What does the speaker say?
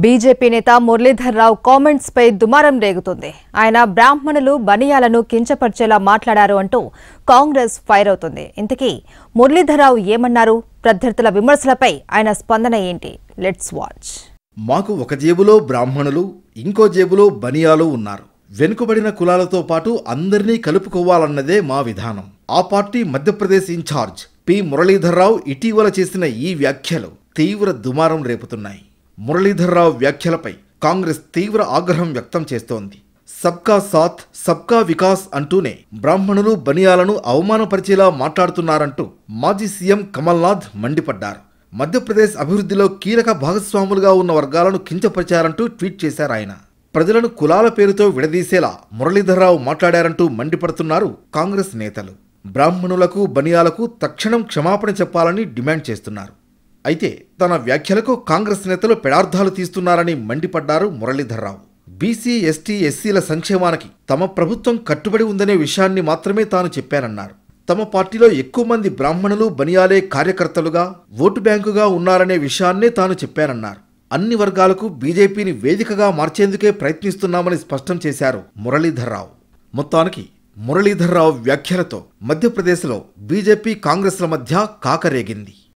BJP నేత మురళీధర్ రావు comments పై దుమారం రేగుతుంది ఆయన బ్రాహ్మణులు బనియాలను కించపరిచేలా మాట్లాడారు అంటూ కాంగ్రెస్ ఫైర్ అవుతుంది ఇంతకీ మురళీధర్ రావు ఏమన్నారు ప్రత్యర్థుల విమర్శలపై ఆయన స్పందన ఏంటి లెట్స్ వాచ్ మాకు ఒక జేబులో బ్రాహ్మణులు ఇంకో జేబులో బనియాలు ఉన్నారు వెనుకబడిన కులాలతో పాటు అందరినీ కలుపుకోవాలన్నదే మా విధానం ఆ party Madhya Pradesh incharge P Muralidhar Rao ఇటీవల చేసిన ఈ వ్యాఖ్యలు తీవ్ర దుమారం రేపుతున్నాయి మురళీధర్రావు వ్యాఖ్యలపై కాంగ్రెస్ తీవ్ర ఆగ్రహం వ్యక్తం చేస్తోంది సబ్కా సాత్ సబ్కా వికాస్ అంటూనే బ్రాహ్మణులు బనియాలను అవమానపరిచేలా మాట్లాడుతున్నారంటూ మాజీ సీఎం కమల్నాథ్ మండిపడ్డారు మధ్యప్రదేశ్ అభివృద్ధిలో కీలక భాగస్వాములుగా ఉన్న వర్గాలను కించపరిచారంటూ ట్వీట్ చేశారు ఆయన ప్రజలను కులాల పేరుతో విడదీసేలా మురళీధర్రావు మాట్లాడారంటూ మండిపడుతున్నారు కాంగ్రెస్ నేతలు బ్రాహ్మణులకు బనియాలకు తక్షణం క్షమాపణ చెప్పాలని డిమాండ్ చేస్తున్నారు అయితే తన వ్యాఖ్యలకు కాంగ్రెస్ నేతలు పెడార్థాలు తీస్తున్నారని మండిపడ్డారు మురళీధర్రావు బీసీ ఎస్టీ ఎస్సీల సంక్షేమానికి తమ ప్రభుత్వం కట్టుబడి ఉందనే విషయాన్ని మాత్రమే తాను చెప్పానన్నారు తమ పార్టీలో ఎక్కువ మంది బ్రాహ్మణులు బనియాలే కార్యకర్తలుగా ఓటు బ్యాంకుగా ఉన్నారనే విషయాన్నే తాను చెప్పానన్నారు అన్ని వర్గాలకు బీజేపీని వేదికగా మార్చేందుకే ప్రయత్నిస్తున్నామని స్పష్టం చేశారు మురళీధర్రావు మొత్తానికి మురళీధర్రావు వ్యాఖ్యలతో మధ్యప్రదేశ్లో బీజేపీ కాంగ్రెస్ల మధ్య కాకరేగింది